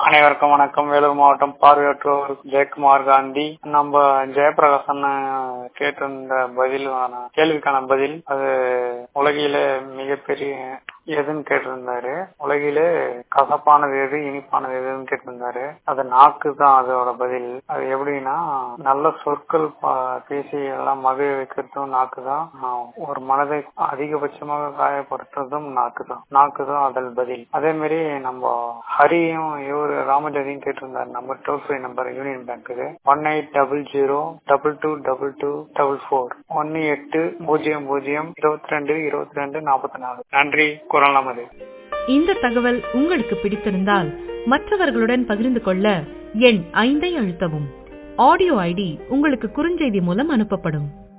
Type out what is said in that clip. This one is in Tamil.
அனைவருக்கும் வணக்கம் வேலூர் மாவட்டம் பார்வையற்றோர் ஜெயக்குமார் காந்தி நம்ம ஜெயபிரகாஷ் அண்ணன் கேட்டிருந்த பதில் கேள்விக்கான பதில் அது உலகிலே மிகப்பெரிய எதுன்னு கேட்டிருந்தாரு உலகிலே கசப்பானது எது இனிப்பானது எதுன்னு கேட்டிருந்தாரு அது நாக்கு தான் அதோட பதில் அது எப்படின்னா நல்ல சொற்கள் ப- பேசி எல்லாம் மகிழ வைக்கிறதும் நாக்கு தான் ஒரு மனதை அதிகபட்சமாக காயப்படுத்துறதும் நாக்கு தான் நாக்கு தான் அதல் பதில் அதே மாதிரி நம்ம ஹரியும் இவரு ராமஜதியும் கேட்டிருந்தாரு number toll free number union பேங்க்கு one eight double zero double two double two double four ஒன்னு எட்டு பூஜ்ஜியம் பூஜ்ஜியம் இருபத்தி ரெண்டு இருபத்தி ரெண்டு நாற்பத்தி நாலு நன்றி குரல் நமது இந்த தகவல் உங்களுக்கு பிடித்திருந்தால் மற்றவர்களுடன் பகிர்ந்து கொள்ள எண் ஐந்தை அழுத்தவும் ஆடியோ ஐடி உங்களுக்கு குறுஞ்செய்தி மூலம் அனுப்பப்படும்